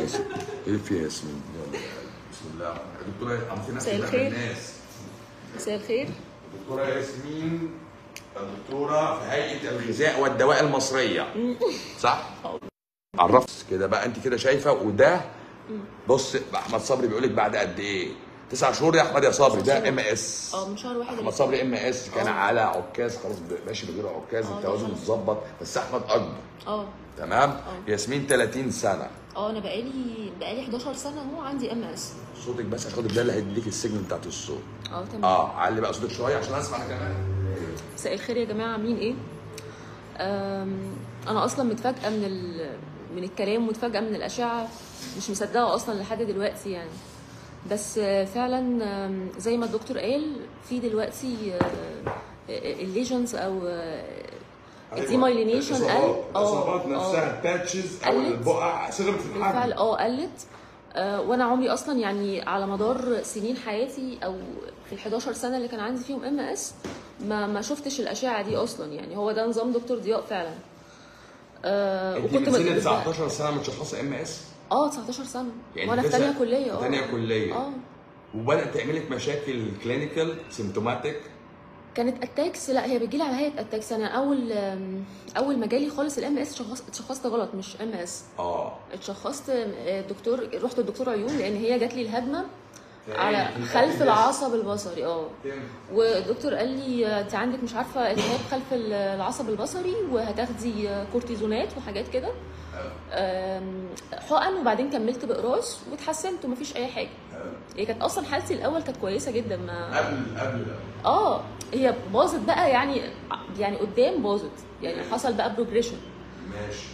اسف ايه في ياسمين يلا. بسم الله دكتوره عم في ناس مساء كده الخير. الناس مساء الخير دكتوره ياسمين الدكتوره في هيئه الغذاء والدواء المصريه صح؟ عرفت كده بقى انت كده شايفه وده بص احمد صبري بيقول لك بعد قد ايه؟ تسع شهور يا احمد يا صبري ده ام اس اه من شهر واحد احمد اللي صبري ام اس كان آه. على عكاز خلاص ماشي بغير عكاز آه، التوازن خلاص. اتظبط بس احمد اكبر اه تمام آه. ياسمين 30 سنه اه انا بقالي بقالي 11 سنه اهو عندي ام اس صوتك بس عشان خاطر ده اللي هيديك السيجنال بتاعت الصوت اه تمام اه علي بقى صوتك شويه عشان اسمع انا كمان مساء الخير يا جماعه عاملين ايه أم، انا اصلا متفاجئه من ال... من الكلام ومتفاجئه من الاشعه مش مصدقه اصلا لحد دلوقتي يعني بس آه، فعلا آم، زي ما الدكتور قال في دلوقتي الليجنز او الديمايلينيشن قل الاصابات نفسها الباتشز او قلت. البقع صغرت في بالفعل الحجم اه قلت آه، وانا عمري اصلا يعني على مدار سنين حياتي او في ال 11 سنه اللي كان عندي فيهم ام اس ما ما شفتش الاشعه دي اصلا يعني هو ده نظام دكتور ضياء فعلا آه انت من سن مت- 19 سنه متشخصه ام اس اه 19 سنه يعني وانا في لسه ثانيه كليه اه في تانية كلية. اه وبدات تعمل لك مشاكل كلينيكال سيمتوماتيك كانت اتاكس لا هي بتجيلي على هيئه اتاكس انا اول آم، اول ما جالي خالص الام اس اتشخصت غلط مش ام اس اه اتشخصت آه، دكتور رحت لدكتور عيون لان هي جات لي الهجمه على في خلف الأبيض. العصب البصري اه والدكتور قال لي آه، انت عندك مش عارفه التهاب خلف العصب البصري وهتاخدي آه، كورتيزونات وحاجات كده آم، حقن وبعدين كملت باقراص واتحسنت ومفيش اي حاجه هي كانت اصلا حالتي الاول كانت كويسه جدا ما قبل قبل اه هي باظت بقى يعني يعني قدام باظت يعني حصل بقى بروجريشن ماشي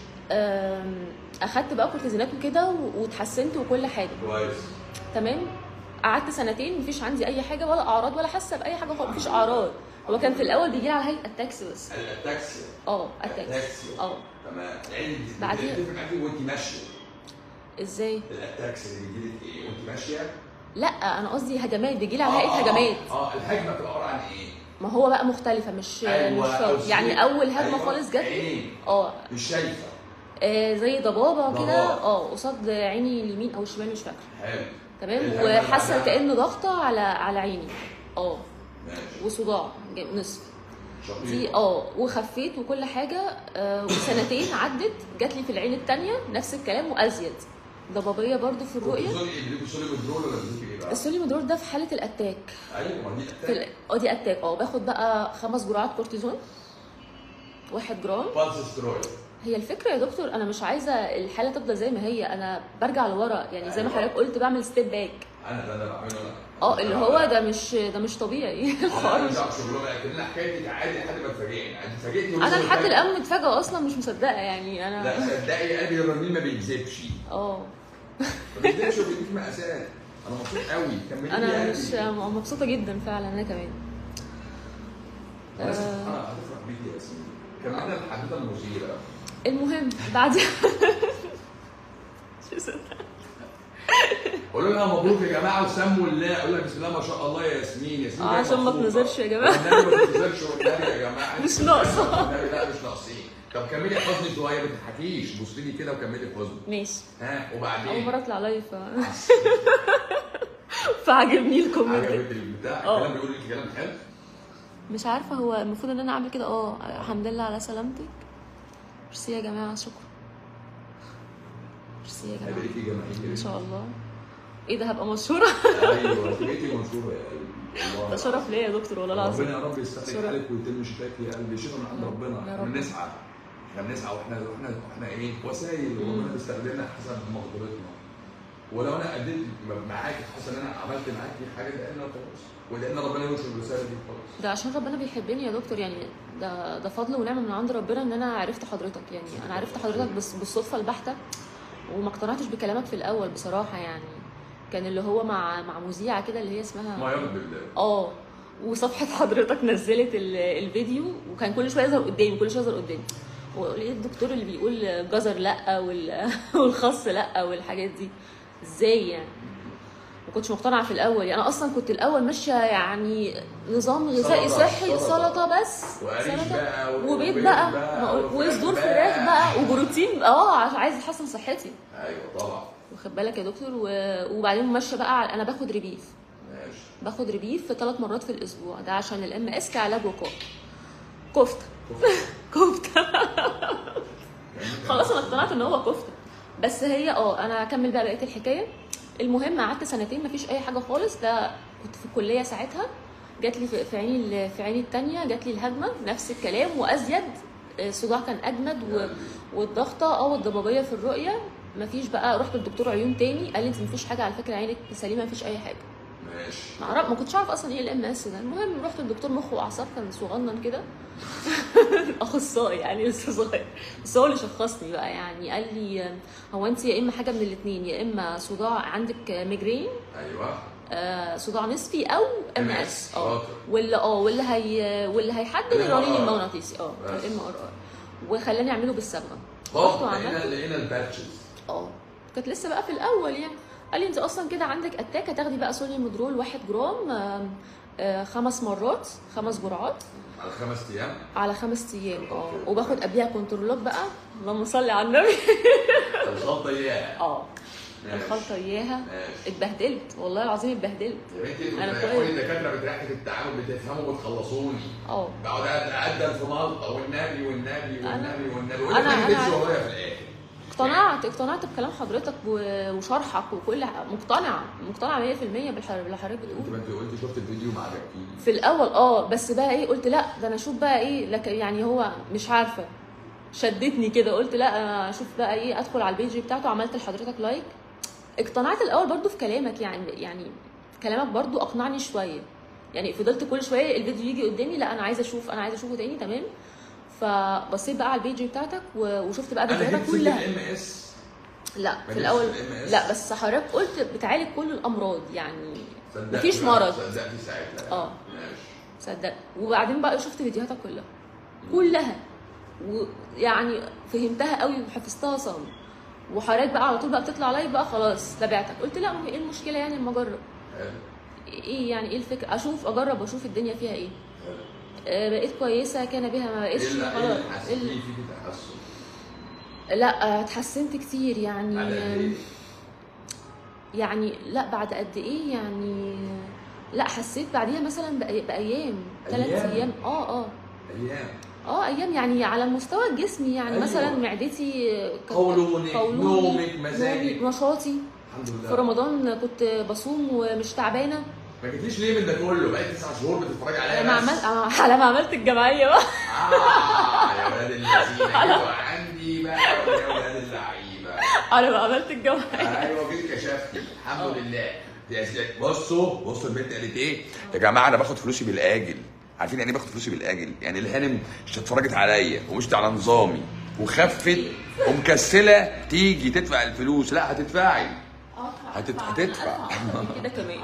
اخدت بقى كورتيزونات وكده و- واتحسنت وكل حاجه كويس تمام قعدت سنتين مفيش عندي اي حاجه ولا اعراض ولا حاسه باي حاجه خالص مفيش اعراض هو كان في الاول بيجي لي على هيئه اتاكس بس الاتاكسيا اه اتاكس الاتاكسيا اه تمام يعني بعدين- بتفرق معاكي وانت ماشيه ازاي الاتاكسيا اللي بيجيلك ايه وانت ماشيه لا انا قصدي هجمات بيجي لي على آه، هيئه آه، هجمات اه الهجمه بتبقى عباره عن ايه؟ ما هو بقى مختلفه مش أيوة، مش شرط. أصل- يعني اول هجمه أيوة، خالص جات لي عينين. اه مش شايفه آه، زي ضبابه كده ضباب. اه قصاد عيني اليمين او الشمال مش فاكره حلو تمام الهجمة اللي وحاسه بعدها؟ كأن ضغطه على على عيني اه ماشي وصداع جا- نصف شطير. دي اه وخفيت وكل حاجه آه وسنتين عدت جات لي في العين التانية نفس الكلام وازيد ضبابيه برضو في الرؤيه كورتيزون ايه بيديكوا سولي بدرول ولا بيديكوا ايه بقى؟ السوليمودرول ده في حاله الاتاك ايوه ما دي في ال- اه دي اتاك اه باخد بقى خمس جرعات كورتيزون واحد جرام بالس سترويد هي الفكره يا دكتور انا مش عايزه الحاله تفضل زي ما هي انا برجع لورا يعني زي ما أيوة. حضرتك قلت بعمل ستيب باك انا ده انا بعمله انا اه اللي هو ده مش ده مش طبيعي انا خالص مش عارف شغلانه لكن انا حكايتي عادي لحد ما تفاجئني انت فاجئتني انا وصلت لحد فجأة. الان متفاجئه اصلا مش مصدقه يعني انا لا صدقي قلبي الرنين ما بيكذبش اه ما بيكذبش وبيديك مقاسات انا مبسوط قوي كملي لي انا قلبي. مش مبسوطه جدا فعلا انا كمان بس آه. انا هتفرح بيكي يا ياسمين كملنا الحدوته المثيره المهم بعد قولوا لنا مبروك يا جماعه وسموا الله قول لك بسم الله ما شاء الله يا ياسمين ياسمين آه، جاية عشان ما مبسوطة. تنزلش يا جماعة. والنبي ما تنزلش والنبي يا جماعه مش ناقصة. والنبي لا مش ناقصين طب كملي حزني شويه ما تضحكيش بصي لي كده وكملي حزني ماشي ها اول وبعدين مره اطلع لايف ف... فعجبني الكومنت عجبت البتاع آه. الكلام بيقول لك كلام حلو مش عارفه هو المفروض ان انا اعمل كده اه الحمد لله على سلامتك ميرسي يا جماعه شكرا ميرسي يا هيبقى جماعه ليكي جماهير ان شاء الله ايه ده هبقى مشهوره ايوه انت بقيتي مشهوره يا قلبي والله. ده شرف ليا يا دكتور والله العظيم ربنا يا رب يستخلص شرف. عليك ويتم شفاك يا قلبي شفا من عند يا ربنا رب. احنا بنسعى احنا بنسعى واحنا واحنا واحنا ايه وسائل وربنا بيستخدمنا حسب مقدرتنا ولو انا قدمت معاك حاسس ان انا عملت معاك حاجه لان خلاص ولان ربنا ينشر الرساله دي خلاص ده عشان ربنا بيحبني يا دكتور يعني ده ده فضل ونعمه من عند ربنا ان انا عرفت حضرتك يعني انا عرفت حضرتك بس بالصدفه البحته وما اقتنعتش بكلامك في الاول بصراحه يعني كان اللي هو مع مع مذيعه كده اللي هي اسمها ما يرضي بالله اه وصفحه حضرتك نزلت ال- الفيديو وكان كل شويه يظهر قدامي كل شويه يظهر قدامي ولقيت الدكتور اللي بيقول جزر لا وال- والخس لا والحاجات دي ازاي يعني ما كنتش مقتنعه في الاول يعني انا اصلا كنت الاول ماشيه يعني نظام غذائي سلطة، صحي سلطة. سلطه بس وقريش سلطه بقى و- وبيض وبيض بقى بقى ما- وفراخ وصدور بقى. فراخ بقى وبروتين اه عشان عايز احسن صحتي ايوه طبعا واخد بالك يا دكتور و- وبعدين ماشيه بقى على- انا باخد ريبيف ماشي باخد ريبيف ثلاث مرات في الاسبوع ده عشان الام اس كعلاج وقايه كفته كفته خلاص انا اقتنعت ان هو كفته بس هي اه انا هكمل بقى بقيه الحكايه المهم قعدت سنتين مفيش اي حاجه خالص ده كنت في الكليه ساعتها جات لي في في عيني ال- في عيني التانية جات لي الهجمه نفس الكلام وازيد آه، الصداع كان اجمد و... والضغطه اه والضبابيه في الرؤيه مفيش بقى رحت للدكتور عيون تاني قال لي انت مفيش حاجه على فكره عينك سليمه مفيش اي حاجه ماشي ما اعرف ما كنتش اعرف اصلا ايه الام اس ده المهم رحت للدكتور مخ واعصاب كان صغنن كده اخصائي يعني لسه صغير بس هو اللي شخصني بقى يعني قال لي هو انت يا اما حاجه من الاثنين يا اما صداع عندك ميجرين ايوه آه صداع نصفي او ام اس اه شاطر. واللي اه واللي هي واللي هيحدد ال الرنين MRI. المغناطيسي اه بس. الام ار ار وخلاني اعمله بالصبغه رحت اه وعملت لقينا لقينا الباتشز اه كانت لسه بقى في الاول يعني قال لي انت اصلا كده عندك اتاك هتاخدي بقى سولي مدرول واحد جرام آم، آه، خمس مرات خمس جرعات على خمس ايام على خمس ايام اه أوكي. وباخد قبلها كنترولات بقى اللهم صل على النبي الخلطه اياها اه ماشي. الخلطه اياها ماشي اتبهدلت والله العظيم اتبهدلت يا بنتي أنا انتوا كويس. بتريحوني الدكاتره بتريحك التعامل بتفهموا وتخلصوني اه بقعد اقدم في ملطه والنبي والنبي والنبي والنبي والنبي أنا- والنبي أنا- ورايا في الاخر اقتنعت اقتنعت بكلام حضرتك و- وشرحك وكل ح- مقتنعه مقتنعه 100% بالح- باللي حضرتك انت بتقوله ما انت قلتي شفت الفيديو ما عجبكيش في الاول اه بس بقى ايه قلت لا ده انا اشوف بقى ايه لك يعني هو مش عارفه شدتني كده قلت لا انا اشوف بقى ايه ادخل على البيج بتاعته عملت لحضرتك لايك اقتنعت الاول برضو في كلامك يعني يعني كلامك برضو اقنعني شويه يعني فضلت كل شويه الفيديو يجي قدامي لا انا عايزه اشوف انا عايزه اشوفه تاني تمام فبصيت بقى على البيج بتاعتك و- وشفت بقى انا فيديوهاتك جبت سكه كلها الام اس لا ما في جبتش الاول ال MS. لا بس حضرتك قلت بتعالج كل الامراض يعني صدقتي مفيش بقى، مرض صدقتي ساعتها اه. ماشي صدق وبعدين بقى شفت فيديوهاتك كلها كلها ويعني فهمتها قوي وحفظتها صم وحضرتك بقى على طول بقى بتطلع لايف بقى خلاص تابعتك قلت لا ما هي ايه المشكله يعني اما اجرب حلو ايه يعني ايه الفكره اشوف اجرب واشوف الدنيا فيها ايه حلو آه بقيت كويسه كان بها ما ايه بقتش اللي إيه خلاص اللي إيه حسيتي اللي- فيه تحسن؟ لا آه، اتحسنت كتير يعني على قد ايه؟ يعني لا بعد قد ايه يعني لا حسيت بعديها مثلا بأي- بايام ثلاث أيام؟ ايام اه اه ايام اه ايام يعني على مستوى جسمي يعني أيوة. مثلا معدتي كانت- قولونك، نومك، مزاجك. نومي، نشاطي الحمد لله في رمضان كنت بصوم ومش تعبانه ما جيتيش ليه من ده كله بقالي تسع شهور بتتفرجي عليا على ما بس. عملت آه، على ما عملت الجمعيه بقى اه يا ولاد الذين ايوه عندي بقى يا ولاد اللعيبه على ما عملت الجمعيه ايوه جيت كشفتي الحمد لله يا سيدي بصوا بصوا البنت قالت ايه يا جماعه انا باخد فلوسي بالاجل عارفين يعني ايه باخد فلوسي بالاجل يعني الهانم مش اتفرجت عليا ومشت على نظامي وخفت ومكسله تيجي تدفع الفلوس لا هتدفعي هتت- هتدفع. كده كمان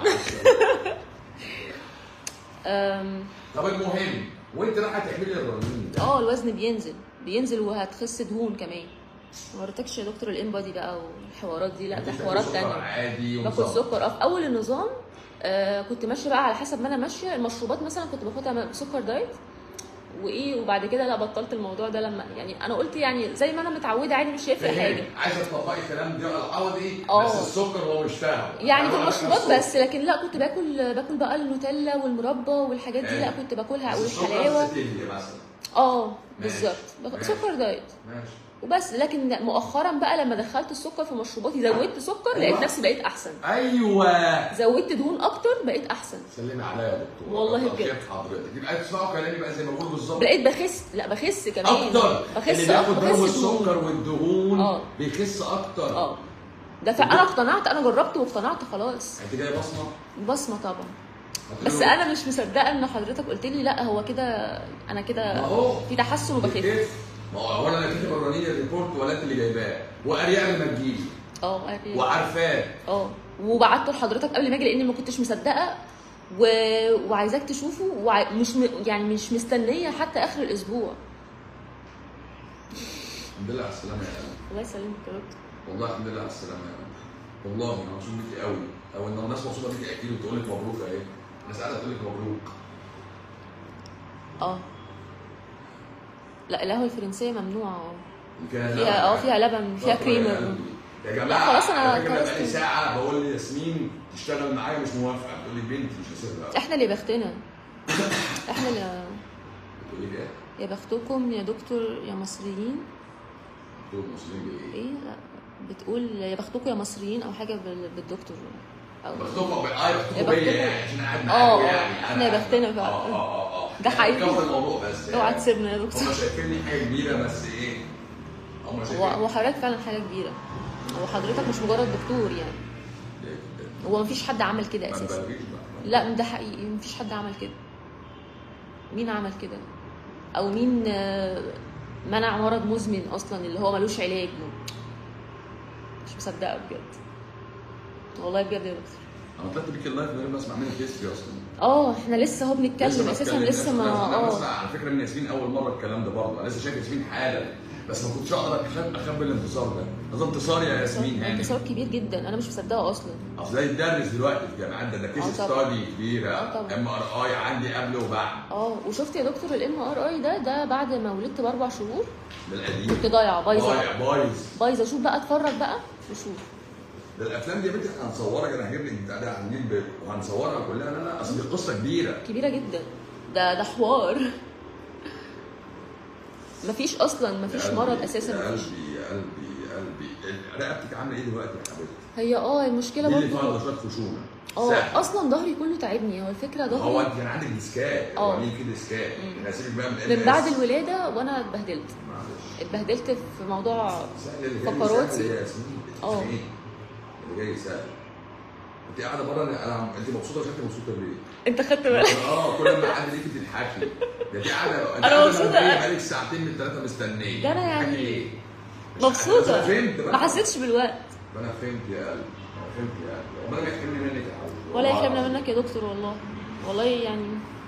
أم، طب المهم وانت رايحه تعملي الرنين ده اه الوزن بينزل بينزل وهتخس دهون كمان ما وريتكش يا دكتور الانبادي بقى والحوارات دي لا ده بتاكل حوارات سكر تانية عادي باكل ونظام. سكر اه في اول النظام آه كنت ماشيه بقى على حسب ما انا ماشيه المشروبات مثلا كنت باخدها بسكر دايت وايه وبعد كده لا بطلت الموضوع ده لما يعني انا قلت يعني زي ما انا متعوده عادي مش هيفرق حاجه عايزه تطبقي الكلام ده العوضي اه. بس السكر هو مش فاهم يعني في أنا المشروبات السكر. بس لكن لا كنت باكل باكل بقى النوتيلا والمربى والحاجات دي لا ايه. كنت باكلها بس السكر والحلاوه ستيليا مثلا اه ماشي. بالظبط باخد ماشي. سكر دايت ماشي وبس لكن مؤخرا بقى لما دخلت السكر في مشروباتي زودت سكر لقيت أيوة. نفسي بقيت احسن ايوه زودت دهون اكتر بقيت احسن سلمي عليا يا دكتور والله كتر بجد. خير حضرتك يبقى تسمعوا كلامي بقى زي ما بقول بالظبط بقيت بخس لا بخس كمان اكتر بخس اللي بياخد أكتر، دهون بخس دهون. السكر والدهون اه. بيخس اكتر اه ده فانا اقتنعت انا جربت واقتنعت خلاص انت جايه بصمه بصمه طبعا هتقولي بس له انا مش مصدقه ان حضرتك قلت لي لا هو كده انا كده ما هو في تحسن وبخف بتخف. ما هو اولا انا كاتب الرنين الريبورت ولا انت اللي جايباه وقاريه قبل ما تجيلي اه عارف. وعارفاه اه وبعته لحضرتك قبل ما اجي لاني ما كنتش مصدقه و... وعايزاك تشوفه ومش م... يعني مش مستنيه حتى اخر الاسبوع الحمد لله على السلامه يا قلبي الله يسلمك يا دكتور والله الحمد لله على السلامه يا قلبي والله انا مبسوط بيكي قوي او ان الناس مبسوطه بيكي اكيد وتقول لك مبروك اهي الناس قاعده تقول لك مبروك اه لا القهوه الفرنسيه ممنوعه اه كان فيها اه فيها لبن فيها شاطرة يا كريمر قلبي. يا جماعه لا خلاص أنا على فكرة خلاص بقالي تشتغل معايا مش موافقه بتقول لي بنتي مش هسيبها احنا اللي بختنا احنا اللي بتقول لي ايه؟ يا بختكم يا دكتور يا مصريين دكتور مسلمين بايه؟ ايه لا بتقول يا بختكم يا مصريين او حاجه بال- بالدكتور او بختكم اه يا بختكم بختكم. بيا يعني عشان قاعد اه، معاكم اه، يعني احنا يا بختنا فعلا. اه اه اه ده حقيقي. كفر الموضوع بس اوعى يعني. تسيبنا يا دكتور هم شايفيني حاجه كبيره بس ايه؟ هم هو شايفين هو حضرتك فعلا حاجه كبيره هو حضرتك مش مجرد دكتور يعني هو مفيش حد عمل كده ما اساسا تبالغيش بقى لا ده حقيقي مفيش حد عمل كده مين عمل كده او مين آه، منع مرض مزمن اصلا اللي هو ملوش علاج مش مصدقه بجد والله بجد يا دكتور انا طلعت بيك اللايف من غير ما اسمع منك هيستوري اصلا اه احنا لسه اهو بنتكلم اساسا بتكلم، لسه ما انا اه بسمع على فكره من ياسمين اول مره الكلام ده برضه انا لسه شايف ياسمين حالا بس ما كنتش اقدر أخب- اخبي الانتصار ده ده انتصار يا ياسمين يعني انتصار كبير جدا انا مش مصدقه اصلا اصل ده يتدرس دلوقتي في الجامعات ده ده كيس اه طبعا. ستادي كبيره اه طبعا. ام ار اي عندي قبل وبعد اه وشفت يا دكتور الام ار اي ده ده بعد ما ولدت باربع شهور ده القديم كنت ضايعه بايظه ضايع بايظ بايظه شوف بقى اتفرج بقى وشوف ده الافلام دي يا بنتي احنا هنصورها انا هجيب لك بتاع ده على النيل بيت وهنصورها كلها لا لا اصل دي قصه كبيره كبيره جدا ده ده حوار مفيش اصلا مفيش يا مرض قلبي، اساسا يا مفيش قلبي يا قلبي يا قلبي رقبتك عامله ايه دلوقتي يا حبيبتي؟ هي اه المشكله دي اللي برضه فيها شويه خشونه اه سهل. اصلا ظهري كله تعبني هو الفكره هو ظهري انت كان عندك ديسكات اه. هو مين في ديسكات انا هسيبك بقى من من بعد MS. الولاده وانا اتبهدلت معلش اتبهدلت في موضوع سهل اللي جاي فقراتي. سهل يا ياسمين اه. ايه اللي جاي سهل انت قاعده بره انا أنا- انت مبسوطه عشان انت مبسوطه ليه؟ انت خدت بالك اه كل ما حد ليكي بتضحكي ده انت قاعده انت أنا قاعده مبسوطة. مبنية بقالك ساعتين من ثلاثه مستنيه ده أنا بتضحكي يعني ليه؟ مش مبسوطه عارف. انا فهمت ما بقى حسيتش بالوقت انا فهمت يا قلبي انا فهمت يا قلبي امال انا يحرمني منك يا حبيبي ولا والله يحرمنا العظيم. منك يا دكتور والله والله يعني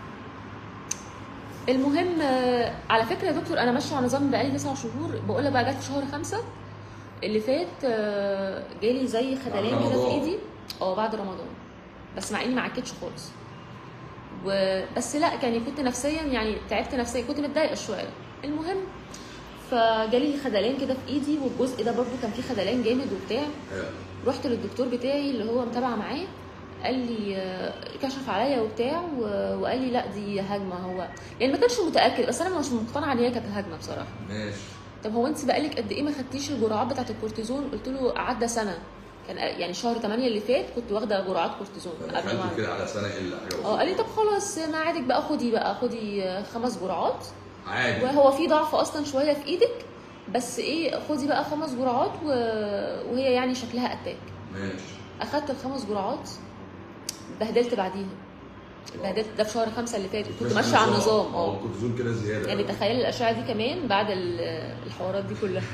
المهم آه، على فكره يا دكتور انا ماشيه على نظام بقالي تسع شهور بقول لك بقى جت في شهر خمسة اللي فات آه، جالي زي خدلان بعد كده في رمضان. ايدي اه بعد رمضان بس مع اني ما عكتش خالص وبس لا يعني كنت نفسيا يعني تعبت نفسيا كنت متضايقه شويه المهم فجالي خدلان كده في ايدي والجزء ده برضو كان فيه خدلان جامد وبتاع حلو. رحت للدكتور بتاعي اللي هو متابعه معاه قال لي آه، كشف عليا وبتاع و- وقال لي لا دي هجمه هو يعني ما كانش متاكد بس انا مش مقتنعه ان هي كانت هجمه بصراحه ماشي طب هو انت بقالك قد ايه ما خدتيش الجرعات بتاعه الكورتيزون قلت له عدى سنه كان يعني شهر 8 اللي فات كنت واخده جرعات كورتيزون قبل دخلت ما كده على سنه الا حاجه اه قال لي طب خلاص ما عادك بقى خدي بقى خدي آه، خمس جرعات عادي وهو في ضعف اصلا شويه في ايدك بس ايه خدي بقى خمس جرعات و... وهي يعني شكلها اتاك ماشي اخدت الخمس جرعات اتبهدلت بعديها اتبهدلت ده في شهر خمسة اللي فات كنت ماشيه على النظام اه اه الكورتيزون كده زياده يعني تخيل الاشعه دي كمان بعد ال- الحوارات دي كلها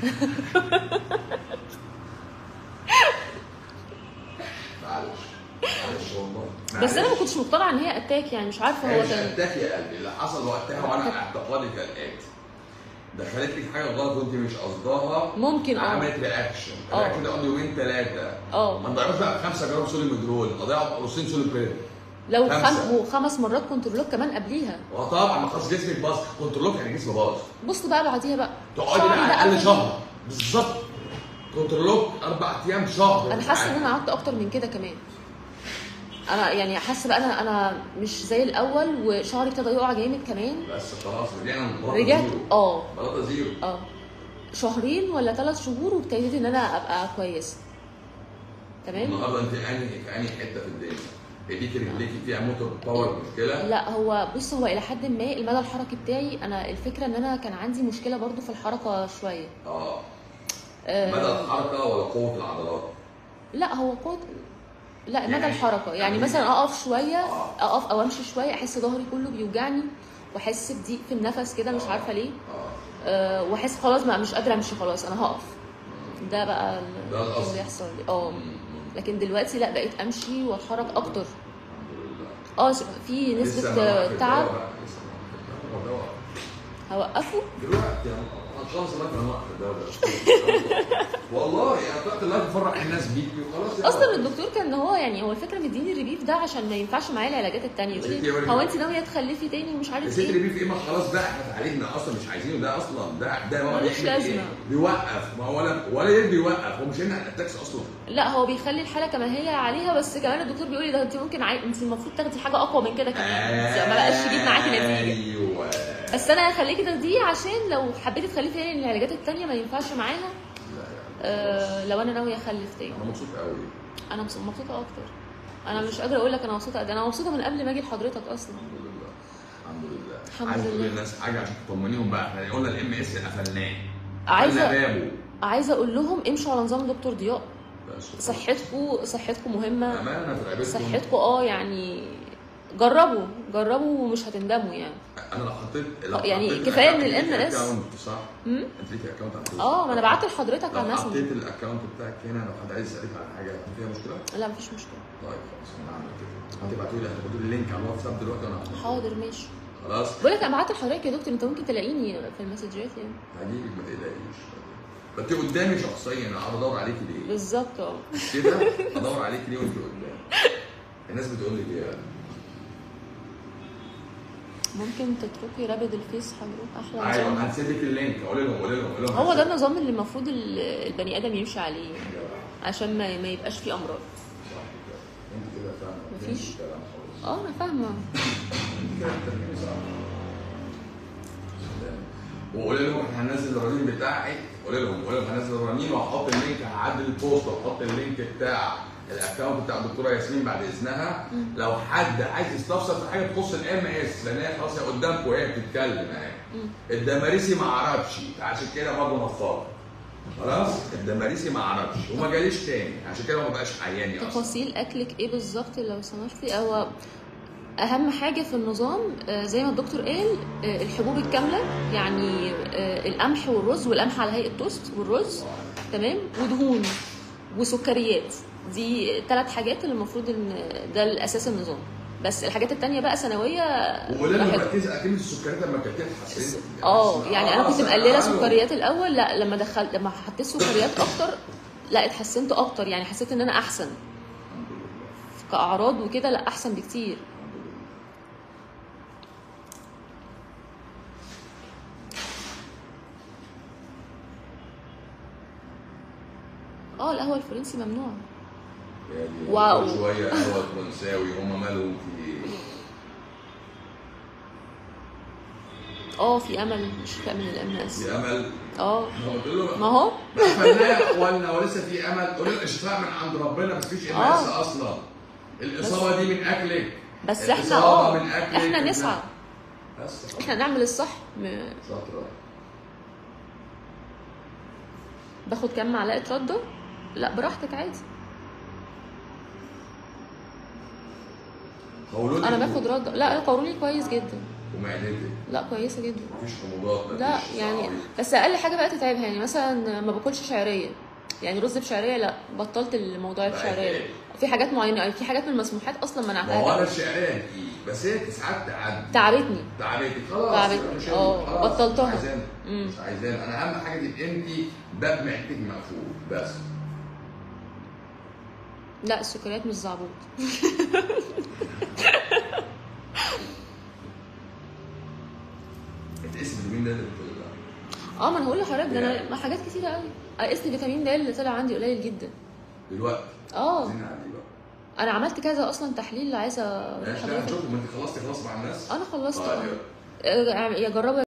معلش معلش والله بس انا ما معلش. كنتش مقتنعه ان هي اتاك يعني مش عارفه هو مش كان اتاك يا قلبي اللي حصل وقتها وانا اعتقادي كالاتي دخلت لك حاجه غلط وانت مش قصداها ممكن اه عملت رياكشن اه. الرياكشن ده يقعد يومين ثلاثه اه ما نضيعوش بقى 5 جرام سولي مدرول نضيع قرصين سولي بريد لو خمسة. خم... وخمس مرات كنترولوك كمان قبليها وطبعا ما خلاص جسمك باظ كنترولوك يعني جسمي باظ بص بقى بعديها بقى تقعدي شهري بقى ده اقل قبل- شهر بالظبط كنترولوك اربع ايام شهر انا حاسه ان انا قعدت اكتر من كده كمان انا يعني حاسه بقى انا انا مش زي الاول وشعري ابتدى يقع جامد كمان بس خلاص رجعنا لبلاطه رجعت زيرو اه بلاطه زيرو اه شهرين ولا ثلاث شهور وابتديت ان انا ابقى كويسه تمام النهارده انت انهي في انهي حته في الدنيا؟ ايديك رجليك فيها موتور باور مشكله؟ لا هو بص هو الى حد ما المدى الحركي بتاعي انا الفكره ان انا كان عندي مشكله برضو في الحركه شويه اه آه مدى الحركه ولا قوه العضلات؟ لا هو قوة لا مدى يعني- الحركه يعني يعني- مثلا اقف شويه آه. اقف او امشي شويه احس ظهري كله بيوجعني واحس بضيق في النفس كده مش عارفه ليه اه أه واحس خلاص ما مش قادره امشي خلاص انا هقف ده بقى ال- ده الأصل. اللي بيحصل لي اه مم. لكن دلوقتي لا بقيت امشي واتحرك اكتر الحمد لله اه في لسه نسبه ما آه، وقفت تعب الدواء بقى، لسه ما وقفت الدواء. هوقفه دلوقتي هنخلص لغايه ما نوقف الدواء ده والله يعني طلعت اللايف تفرح الناس بيكي وخلاص يا اصلا الدكتور كان هو يعني هو الفكره مديني الريبيف ده عشان ما ينفعش معايا العلاجات التانية يقول ستي يا لي ولد. هو انت ناويه تخلفي تاني ومش يا عارف ستي ايه اللي بيه في ايه ما خلاص ده احنا تعالجنا اصلا مش عايزينه ده اصلا ده ده هو ملوش بيعمل إيه؟ لازمة. بيوقف ما هو ولا ولا يرضي يوقف هو مش هيمنع الاتاكس اصلا لا هو بيخلي الحاله كما هي عليها بس كمان الدكتور بيقول لي ده انت ممكن عاي... انت المفروض تاخدي حاجه اقوى من كده كمان انت ما بقاش يجيب معاكي نتيجه ايوه بس انا هخليكي تاخديه عشان لو حبيتي تخلفي تاني العلاجات التانية ما ينفعش معاها آه لو انا ناويه اخلف تاني انا مبسوط قوي انا مبسوطه مبسوطة اكتر انا مش قادره اقول لك انا مبسوطه قد إيه. انا مبسوطه من قبل ما اجي لحضرتك اصلا الحمد لله الحمد لله الحمد عايز تقول لله. للناس حاجه عشان تطمنيهم بقى احنا قلنا الام اس قفلناه عايزة- قفلنا بابه عايزه اقول لهم امشوا على نظام دكتور ضياء بس صحتكم صحتكم مهمه امانه في رقبتكم صحتكم اه يعني جربوا جربوا ومش هتندموا يعني انا لو حطيت لو يعني حطيت كفاية الأكاونت- إن ال ليكي MS account، صح؟ مم؟ انت ليكي اكونت على الفيسبوك. اه ما انا بعت لحضرتك على لو ماسنجر حطيت الاكونت بتاعك هنا لو حد عايز يسالك على حاجه فيها مشكله؟ لا مفيش مشكله طيب خلاص انا هعمل كده هتبعتوا لي هتبعتوا لي اللينك على الواتساب دلوقتي وانا هعمل. حاضر ماشي خلاص بقول لك انا بعت لحضرتك يا دكتور انت ممكن تلاقيني في المسجات يعني هجيبك ما تقلقيش انت قدامي شخصيا انا قاعد ادور عليكي ليه؟ بالظبط اه كده ادور عليكي ليه وانت قدامي الناس بتقول لي ايه ممكن تتركي رابد الفيس حضرتك احلى ايوه نظام هنسيب لك اللينك قول لهم قول لهم قول لهم هو ده هنسيب- النظام اللي المفروض ال- البني ادم يمشي عليه يعني عشان ما, ما يبقاش فيه امراض صح كده. انت كده فاهمه مفيش. فهمتي الكلام خالص. اه انا فاهمه انت كده بتتكلمي صح. وقول لهم احنا هننزل الرنين بتاعي قول لهم قول لهم هنزل الرنين وهحط اللينك هعدل البوست وهحط اللينك بتاع الاكونت بتاع الدكتوره ياسمين بعد اذنها لو حد عايز يستفسر في حاجه تخص الام اس لان هي خلاص هي قدامكم وهي بتتكلم اهي الدماريسي ما عرفش عشان كده برضه نفاض خلاص الدماريسي ما عرفش وما جاليش تاني عشان كده ما بقاش عياني اصلا تفاصيل اكلك ايه بالظبط لو سمحتي هو اهم حاجه في النظام آه، زي ما الدكتور قال آه، الحبوب الكامله يعني آه، القمح والرز والقمح على هيئه توست والرز تمام ودهون وسكريات دي ثلاث حاجات اللي المفروض ان ده الاساس النظام بس الحاجات التانية بقى سنويه وقول لهم براحتكم. ركزي اكيد السكريات لما كانت اتحسنت اه يعني انا كنت مقلله أيوة. سكريات الاول لا لما دخلت لما حطيت سكريات اكتر لا اتحسنت اكتر يعني حسيت ان انا احسن الحمد لله كاعراض وكده لا احسن بكتير الحمد لله اه القهوه الفرنسي ممنوع يعني واو. كل شويه قهوه فرنساوي هم مالهم في ايه؟ اه في امل مش من الام اس في امل اه انا قلت له ما هو ما قفلناه ولا ولسه في امل قول له الاشفاء من عند ربنا بس فيش ام اس آه. اصلا الاصابه دي من اكلك بس احنا الإصابة اه من أكلك. احنا نسعى بس احنا نعمل الصح م- شاطره باخد كام معلقه رده لا براحتك عادي قولوا انا باخد رده لا قولوني كويس جدا ومعدتك لا كويسه جدا مفيش حموضات مفيش لا يعني صعوبة. بس اقل حاجه بقى تتعبها يعني مثلا ما باكلش شعريه يعني رز بشعريه لا بطلت الموضوع بقى الشعريه إيه؟ في حاجات معينه يعني في حاجات من المسموحات اصلا ما هو انا منعتها الشعريه دي بس هي ساعات تعدي تعبتني تعبتك خلاص تعبتني. يبقى مش اه، خلاص، بطلتها. مش عايزانا مم. مش عايزانا انا اهم حاجه تبقى انت باب معدتك مقفول بس لا السكريات مش زعبوط انت اسم اليومين ده اللي بتقول ده اه ما انا هقول لحضرتك ده انا ما حاجات كتيره قوي قيست فيتامين د اللي طلع عندي قليل جدا دلوقتي اه عايزين نعدي بقى انا عملت كذا اصلا تحليل عايزه ماشي لا حضرتك هنشوف ما انت خلصتي خلاص مع الناس انا خلصت طيب، اه يلا. آه، يا جربوا